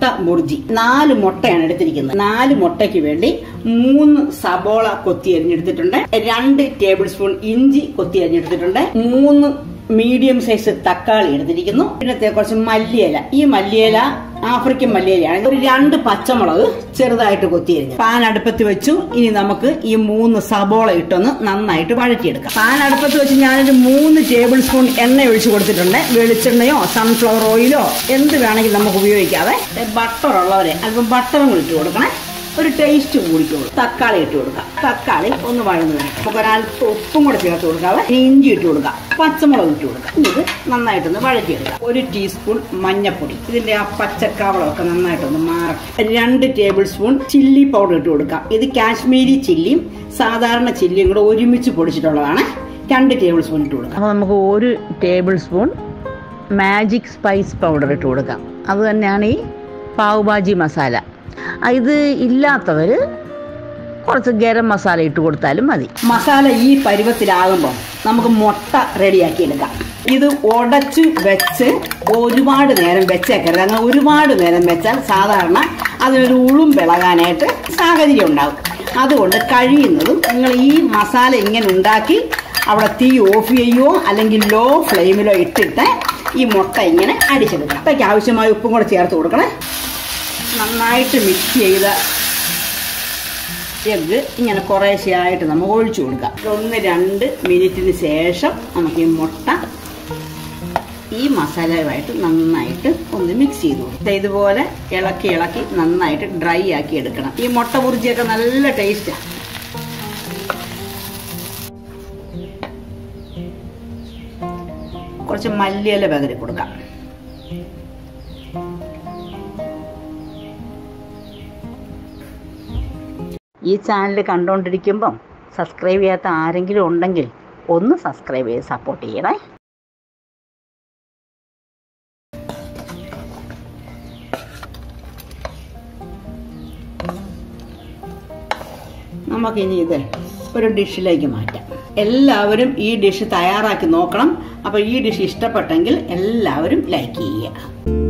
മുട്ട ബുർജി നാല് മുട്ടയാണ് എടുത്തിരിക്കുന്നത് നാല് മുട്ടയ്ക്ക് വേണ്ടി മൂന്ന് സബോള കൊത്തി അരിഞ്ഞെടുത്തിട്ടുണ്ട് രണ്ട് ടേബിൾ സ്പൂൺ ഇഞ്ചി കൊത്തി അരിഞ്ഞെടുത്തിട്ടുണ്ട് മൂന്ന് മീഡിയം സൈസ് തക്കാളി എടുത്തിരിക്കുന്നു പിന്നെ കുറച്ച് മല്ലിയില ഈ മല്ലിയില ആഫ്രിക്കൻ മല്ലിയിലയാണ് ഒരു രണ്ട് പച്ചമുളക് ചെറുതായിട്ട് കൊത്തിയരിഞ്ഞു പാൻ അടുപ്പത്ത് വെച്ചു ഇനി നമുക്ക് ഈ മൂന്ന് സബോള ഇട്ടൊന്ന് നന്നായിട്ട് വഴറ്റിയെടുക്കാം പാൻ അടുപ്പത്ത് വെച്ച് ഞാനൊരു മൂന്ന് ടേബിൾ സ്പൂൺ എണ്ണ ഒഴിച്ചു കൊടുത്തിട്ടുണ്ട് വെളിച്ചെണ്ണയോ സൺഫ്ലവർ ഓയിലോ എന്ത് വേണമെങ്കിലും നമുക്ക് ഉപയോഗിക്കാതെ ബട്ടർ ഉള്ളവരെ അല്പം ബട്ടറും കൂടി ഇട്ട് കൊടുക്കണേ ഒരു ടേസ്റ്റ് കൂടിക്കോളൂ തക്കാളി ഇട്ട് കൊടുക്കാം തക്കാളി ഒന്ന് വഴന്നു വരും നമുക്ക് ഒരല്പം ഉപ്പും കൂടെ ചേർത്ത് കൊടുക്കാതെ ഇഞ്ചി ഇട്ട് കൊടുക്കാം പച്ചമുളക് ഇട്ട് കൊടുക്കാം ഇത് നന്നായിട്ടൊന്ന് വഴറ്റിയെടുക്കാം ഒരു ടീസ്പൂൺ മഞ്ഞപ്പൊടി ഇതിന്റെ ആ പച്ചക്കാവളമൊക്കെ നന്നായിട്ടൊന്ന് മാറട്ടെ രണ്ട് ടേബിൾ സ്പൂൺ ചില്ലി പൗഡർ ഇട്ട് കൊടുക്കാം ഇത് കാശ്മീരി ചില്ലിയും സാധാരണ ചില്ലിയും കൂടെ ഒരുമിച്ച് പൊടിച്ചിട്ടുള്ളതാണ് രണ്ട് ടേബിൾ സ്പൂൺ ഇട്ട് കൊടുക്കാം അപ്പോൾ നമുക്ക് ഒരു tablespoon magic spice powder ഇട്ട് കൊടുക്കാം അത് തന്നെയാണ് ഈ പാവ് ഭാജി മസാല ആ, ഇത് ഇല്ലാത്തവർ കുറച്ച് ഗരം മസാല ഇട്ട് കൊടുത്താലും മതി മസാല ഈ പരുവത്തിലാകുമ്പോൾ നമുക്ക് മുട്ട റെഡിയാക്കി എടുക്കാം ഇത് ഉടച്ച് വെച്ച് ഒരുപാട് നേരം വെച്ചേക്കരുത് അങ്ങനെ ഒരുപാട് നേരം വെച്ചാൽ സാധാരണ അതിനൊരു ഉളും വിളകാനായിട്ട് സാഹചര്യം ഉണ്ടാകും അതുകൊണ്ട് കഴിയുന്നതും നിങ്ങൾ ഈ മസാല ഇങ്ങനെ ഉണ്ടാക്കി അവിടെ തീ ഓഫ് ചെയ്യുകയോ അല്ലെങ്കിൽ ലോ ഫ്ലെയിമിലോ ഇട്ടിട്ട് ഈ മുട്ട ഇങ്ങനെ അടിച്ചെടുക്കാം മുട്ടയ്ക്ക് ആവശ്യമായ ഉപ്പും കൂടെ ചേർത്ത് കൊടുക്കണേ നന്നായിട്ട് മിക്സ് ചെയ്ത എഗ്ഗ് ഇങ്ങനെ കുറേശ്ശെയായിട്ട് നമുക്ക് ഒഴിച്ചു കൊടുക്കാം ഒന്ന് രണ്ട് മിനിറ്റിന് ശേഷം നമുക്ക് ഈ മുട്ട ഈ മസാലയുമായിട്ട് നന്നായിട്ട് ഒന്ന് മിക്സ് ചെയ്ത് കൊടുക്കും ഇതുപോലെ ഇളക്കി ഇളക്കി നന്നായിട്ട് ഡ്രൈ ആക്കി എടുക്കണം ഈ മുട്ട പുറിജിയൊക്കെ നല്ല ടേസ്റ്റാണ് കുറച്ച് മല്ലിയില പകരി കൊടുക്കാം ഈ ചാനൽ കണ്ടുകൊണ്ടിരിക്കുമ്പം സബ്സ്ക്രൈബ് ചെയ്യാത്ത ആരെങ്കിലും ഉണ്ടെങ്കിൽ ഒന്ന് സബ്സ്ക്രൈബ് ചെയ്ത് സപ്പോർട്ട് ചെയ്യണേ നമുക്കിനി ഇത് ഒരു ഡിഷിലേക്ക് മാറ്റാം എല്ലാവരും ഈ ഡിഷ് തയ്യാറാക്കി നോക്കണം അപ്പോൾ ഈ ഡിഷ് ഇഷ്ടപ്പെട്ടെങ്കിൽ എല്ലാവരും ലൈക്ക് ചെയ്യുക